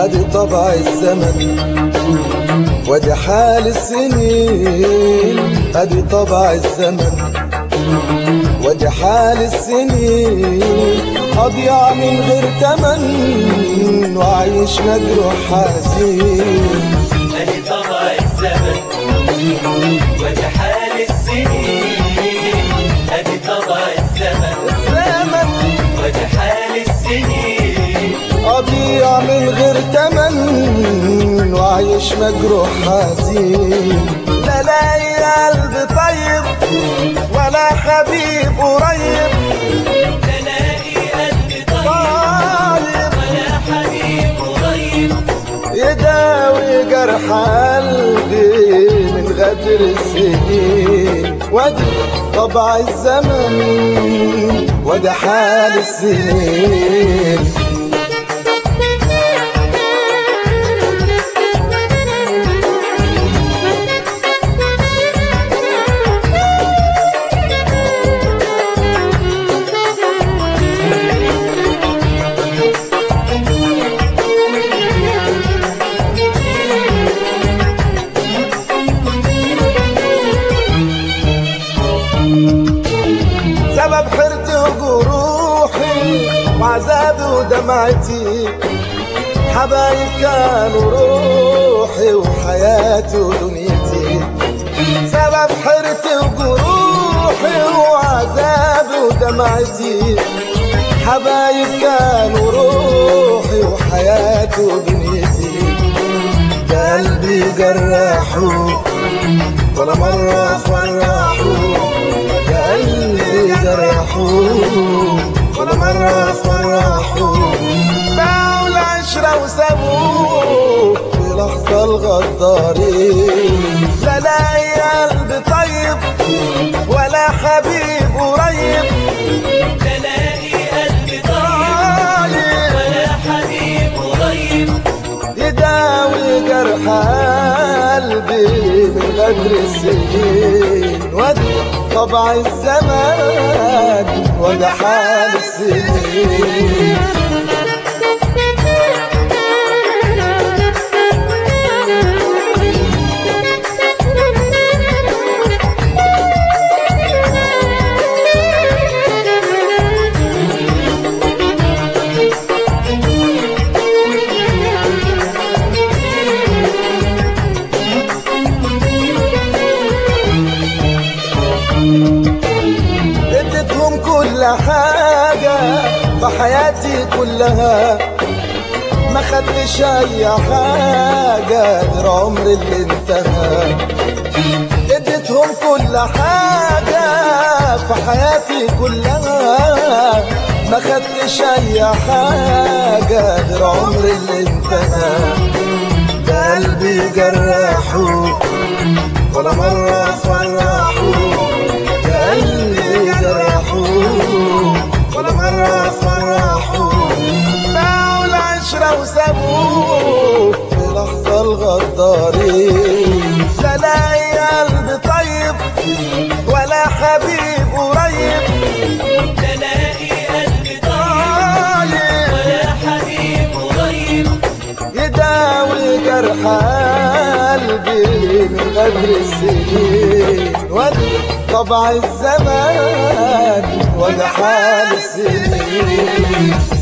ادي طبع الزمن ودي حال السنين ادي طبع الزمن ودي حال السنين اضيع من غير تمن وعيش مجروح حزين ادي طبع الزمن ودي حال السنين ادي طبع الزمن الزمن ودي حال السنين اضيع من غير تمن وعيش مجروح حزين لا لاقي قلب طيب ولا حبيب قريب تلاقي قلب طيب طيب ولا حبيب قريب يداوي جرح قلبي من غدر السنين ودي طبع الزمن ودي حال السنين سبب حيرتي وجروحي وعذابي ودمعتي حبايب كانوا روحي وحياتي ودنيتي سبب حيرتي وجروحي وعذابي ودمعتي حبايب كانوا روحي وحياتي ودنيتي ده قلبي جرحوا ولا مرة فرحوا يا قلبي جرحوا ولا مرة فرحوا باعوا العشرة وسابوه في لحظة الغدارين لا لاقي قلب طيب ولا حبيب قريب تلاقي قلب طيب طيب ولا حبيب قريب يداوي جرح قلبي من غدر السنين ودي طبع الزمان وده حال السنين اديتهم كل حاجة في حياتي كلها ما خدتش اي حاجة غير عمر اللي انتهى اديتهم كل حاجة في حياتي كلها ما خدتش اي حاجة غير عمر اللي انتهى ده قلبي جرحوا ولا مرة فرحوا يا قلبي جرحوا ولا مرة فرحوا باعوا العشرة وسابوه في لحظة الغدارين لا لاقي قلب طيب ولا حبيب قريب تلاقي قلب طيب طيب ولا حبيب قريب يداوي جرح قلبي من غدر السنين ودي طبع الزمان وده حال السنين